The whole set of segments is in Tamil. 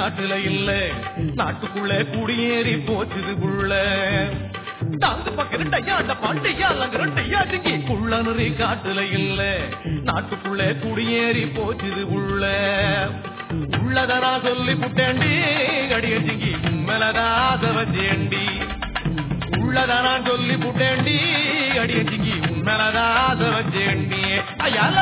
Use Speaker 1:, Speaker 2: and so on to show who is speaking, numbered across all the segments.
Speaker 1: காட்டுல இல்ல நாட்டுக்குள்ள குடியேறி போச்சுது புள்ள தாந்து பக்கம் டையாண்ட பாண்டையா டையா திங்கி குள்ள நுறி காட்டுல இல்ல நாட்டுக்குள்ள குடியேறி போச்சுது புள்ள உள்ளதனா சொல்லி புட்டேண்டி அடிய திங்கி உண்மலதா வச்சேண்டி உள்ளதனா சொல்லி புட்டேண்டி அடிய திங்கி உண்மலதா வச்சேண்டி ஐயால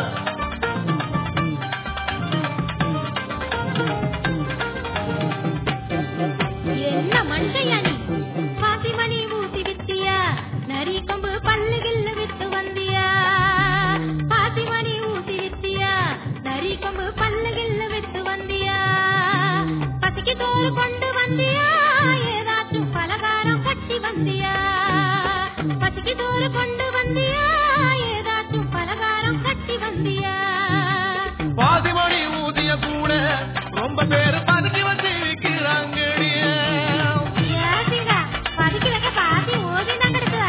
Speaker 2: என்ன மனுஷையா நீ பாசிமணி ஊசி வித்தியா நரி கொம்பு பல்லு கில்லு வித்து வந்தியா பாசிமணி ஊசி வித்தியா நரி கொம்பு பல்லு கில்லு வித்து வந்தியா பசிக்கு தோல் கொண்டு வந்தியா ஏதாச்சும் பலகாரம் கட்டி வந்தியா பசிக்கு தோல் கொண்டு வந்தியா ஏதாச்சும் பலகாரம் கட்டி வந்தியா
Speaker 1: பாதிமணி ஊதிய கூட ரொம்ப பேரு பதுக்கி வச்சு விக்கிறாங்கடிய
Speaker 2: ஏசிங்க பறிக்கிறக்க பாதி ஓதினா கிடக்குதா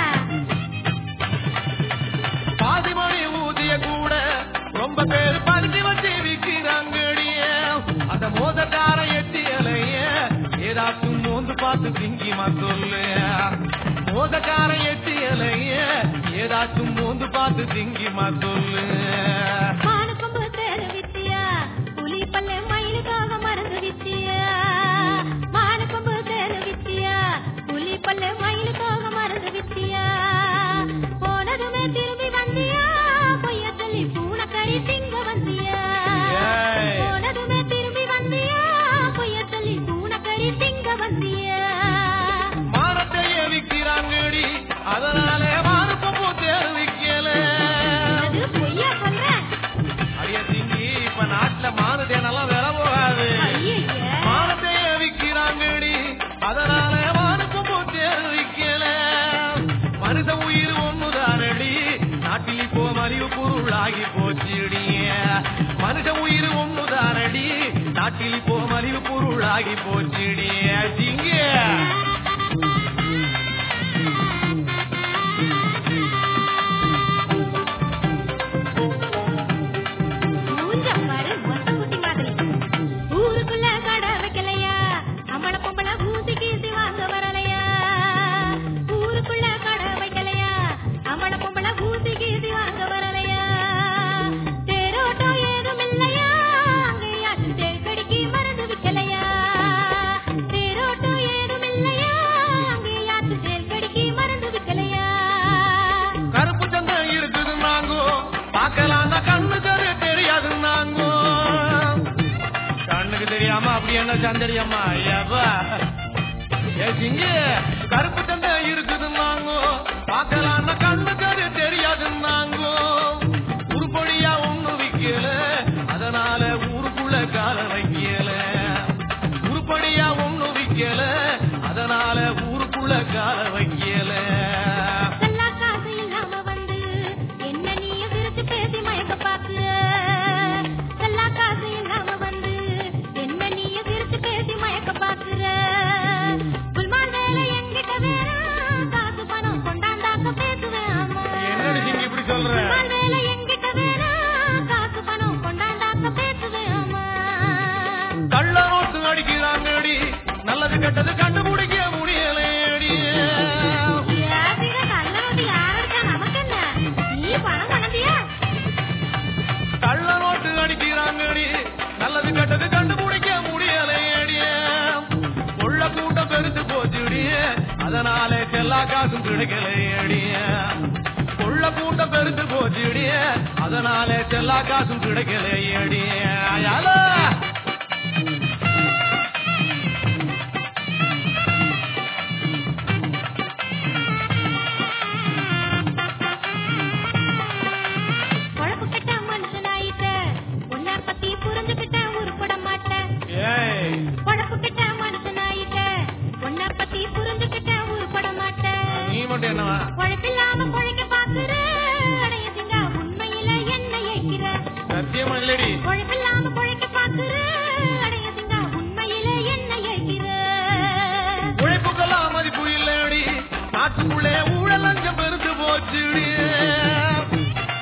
Speaker 1: பாதிமணி ஊதிய கூட ரொம்ப பேரு பதுக்கி வச்சு விக்கிறாங்கடிய அந்த மோதக்கார எட்டியலைய ஏதாச்சும் மோந்து பார்த்து திங்கிமா சொல்லு மோதக்கார எட்டியலைய ஏதாச்சும் மோந்து பார்த்து திங்கிமா சொல்லு
Speaker 2: மானுக்கொம்பு தேடு வித்தியா புலி பல்ல மயிலுக்காக மருந்து வித்தியா மானுக்கொம்பு தேடு வித்தியா புலி பல்ல மயிலுக்காக மருந்து வித்தியா போனதுமே திரும்பி வந்தியா பொய்ய சொல்லி பூனைக்கறி திங்க வந்தியா
Speaker 1: ஏய்.
Speaker 2: போனதுமே திரும்பி வந்தியா பொய்ய சொல்லி பூனைக்கறி திங்க வந்தியா
Speaker 1: மானத்தையே விக்கிறாங்கடி அதனால மானுக்கும் தேர் விக்கல
Speaker 2: அது பொய்யா சொல்றேன்
Speaker 1: அடிய திங்கி இப்ப நாட்டுல மானுதேனெல்லாம் வில போகாது
Speaker 2: ஐயையே.
Speaker 1: மானத்தையே விக்கிறாங்கடி அதனால மானுக்கும் தேர் விக்கல மனித உயிர் ஒண்ணுதானடி நாட்டில் இப்போ மலிவு பொருளாகி போச்சுடி மனித உயிர் ஒண்ணுதானடி நாட்டில் இப்போ மலிவு பொருளாகி போச்சுடி திங்க
Speaker 2: மூஞ்ச பாரு ஒட்டக்குட்டி மாதிரி ஊருக்குள்ள கடை வைக்கலையா அம்மள பொம்பள ஊசி கீசி வாங்க வரலையா ஊருக்குள்ள கடை வைக்கலையா அம்மள பொம்பள ஊசி கீசி வாங்க வரலையா தேரோட்டம் ஏதும் இல்லையா அங்கேயாச்சும் தேக்கடிக்கு மருந்து விக்கலையா தேரோட்டம் ஏதும் இல்லையா அங்கேயாச்சும் தேக்கடிக்கு மருந்து விக்கலையா
Speaker 1: கருப்பு சந்தம் இருக்குது நாங்கோ பார்க்கலாம் கண்ணு தெரிய தெரியாது நாங்கோ கண்ணுக்கு தெரியாம அப்படி என்ன சந்தடியம்மா ஐயாப்பா ஏ சிங்க கருப்பு சந்தம் இருக்குது நாங்கோ பார்க்கலாம் கண்ணு தெரிய தெரியாது நாங்கோ உருப்படியா ஒண்ணு விக்கல அதனால ஊருக்குள்ள கால வைக்கல உருப்படியா ஒண்ணு விக்கல அதனால ஊருக்குள்ள கால வைக்கல
Speaker 2: செல்லா காசு இல்லாம வந்து என்ன நீ விரிச்சு பேசி மயக்க பாக்குற செல்லா காசு இல்லாம வந்து என்ன நீ விரிச்சு பேசி மயக்க பாக்குற புல்மான் வேலை எங்கிட்ட வேணும் காசு பணம் கொண்டாந்தாக்க பேசுவேன் ஆமா
Speaker 1: என்னடி நீங்க இப்படி சொல்ற
Speaker 2: புல்மான் வேலை எங்கிட்ட வேணும் காசு பணம் கொண்டாந்தாக்க பேசுவேன் ஆமா
Speaker 1: கள்ள நோட்டு அடிக்கிறாங்கடி நல்லது கெட்டது கண்டுபிடிக்க முடியலையடி
Speaker 2: யாத்திரை நல்லவண்டி யாருக்கா நமக்கு என்ன நீ பணம் கணந்தியா
Speaker 1: கள்ள நோட்டு அடிக்கிறாங்கடி நல்லது கெட்டது கண்டுபிடிக்க முடியலையடி உள்ள கூட்டம் பெருத்து போச்சுடி அதனால செல்லா காசும் கிடைக்கலையடி உள்ள கூட்டம் பெருத்து போச்சுடி அதனால செல்லா காசும் கிடைக்கலையடி அயால
Speaker 2: பொழப்பு கெட்ட மனுஷனாயிட்ட உன்னை பத்தி புரிஞ்சுக்கிட்ட உருப்பட மாட்டேன்
Speaker 1: ஏய்
Speaker 2: பொழப்பு கெட்ட மனுஷனாயிட்ட உன்னை பத்தி புரிஞ்சுக்கிட்ட உருப்பட மாட்டேன்
Speaker 1: நீ மட்டும் என்னவா
Speaker 2: பொழப்பில்லாம பொழைக்க பாக்குற அடையதுங்க உண்மையில என்ன ஏக்கிற
Speaker 1: சத்தியமா இல்லடி
Speaker 2: பொழப்பில்லாம பொழைக்க பாக்குற அடையதுங்க உண்மையில என்ன ஏக்கிற
Speaker 1: உழைப்புக்கெல்லாம் மதிப்பு இல்லடி நாட்டுக்குள்ளே ஊழல் லஞ்சம் பெருத்து போச்சுடி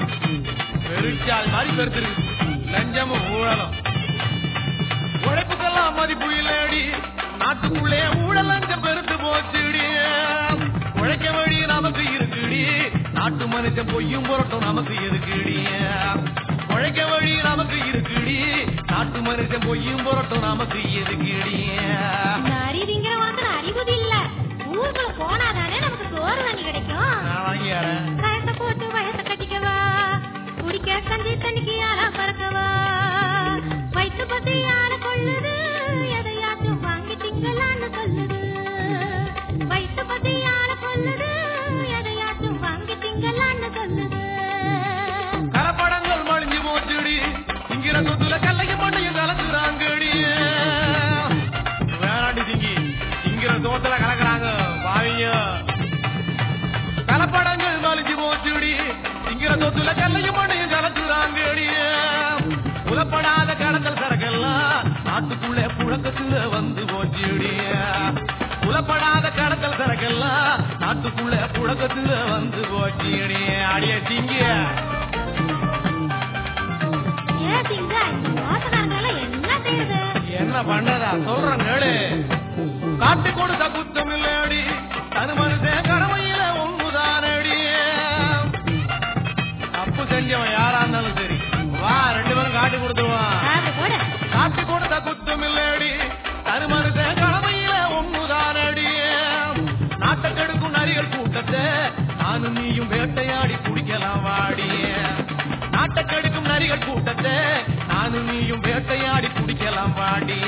Speaker 1: பெருச்சால் மாதிரி பெருத்துருக்கு லஞ்சமும் ஊழலும் உழைப்புக்கெல்லாம் சொத்தெல்லாம் மதிப்பு இல்லடி நாட்டுக்குள்ளே ஊழல் லஞ்சம் பெருத்து போச்சுடி உழைக்க வழி நமக்கு இருக்குடி நாட்டு மனுஷன் பொய்யும் புரட்டும் நமக்கு இருக்குடி உழைக்க வழி நமக்கு இருக்குடி நாட்டு மனுஷன் பொய்யும் புரட்டும் நமக்கு எதுக்குடி
Speaker 2: இந்த அறிவிங்கிற உனக்கு அறிவுது இல்ல ஊருக்குள்ள போனாதானே நமக்கு சோறு தண்ணி கிடைக்கும்
Speaker 1: நான் வாங்கியாரேன்
Speaker 2: கயத்தை போட்டு வயசை கட்டிக்கவா குடிக்க கஞ்சி தண்ணிக்கு ஆளா பறக்கவா வயிற்று பத்தி ஆள கொள்ளுது எதையாச்சும் வாங்கி திங்கலான்னு சொல்லுது வயிற்று பத்தி ஆள கொள்ளுது எதையாச்சும் வாங்கி திங்கலான்னு சொல்லுது
Speaker 1: கலப்படங்கள் மழிஞ்சு போச்சுடி இங்கிற சொத்துல கல்லையும் மண்ணையும் கலக்குறாங்கடி வேணாண்டி திங்கி இங்கிற சோத்துல கலக்குறாங்க பாவிங்க கலப்படங்கள் மழிஞ்சு போச்சுடி இங்கிற சொத்துல கல்லையும் மண்ணையும் கலக்குறாங்கடி புலப்படாத கடத்தல் சரக்கெல்லாம் நாட்டுக்குள்ளே புழக்கத்துல வந்து போச்சுடி புலப்படாத கடத்தல் சரக்கெல்லாம் நாட்டுக்குள்ள புழக்கத்துல வந்து போச்சுடி அடிய திங்கிய
Speaker 2: ஏன் திங்க மோசக்காரங்க என்ன செய்யுது
Speaker 1: என்ன பண்ணதா சொல்றேன் கேளு காட்டு கொடுத்த குத்தம் இல்லடி தனு மனுஷன் கடமையில ஒண்ணுதானடி தப்பு செஞ்சவன் யாரா இருந்தாலும் சரி வா ரெண்டு பேரும் காட்டி கொடுத்துருவான்
Speaker 2: காது போட
Speaker 1: காட்டி கொடுத்த குத்தம் இல்லடி தனு மனுஷன் கடமையில ஒண்ணுதானடி நாட்டை கெடுக்கும் நரிகள் கூட்டத்தை நானும் நீயும் வேட்டையாடி குடிக்கலாம் வாடி நாட்டை கெடுக்கும் நரிகள் கூட்டத்தை நானும் நீயும் வேட்டையாடி குடிக்கலாம் வாடி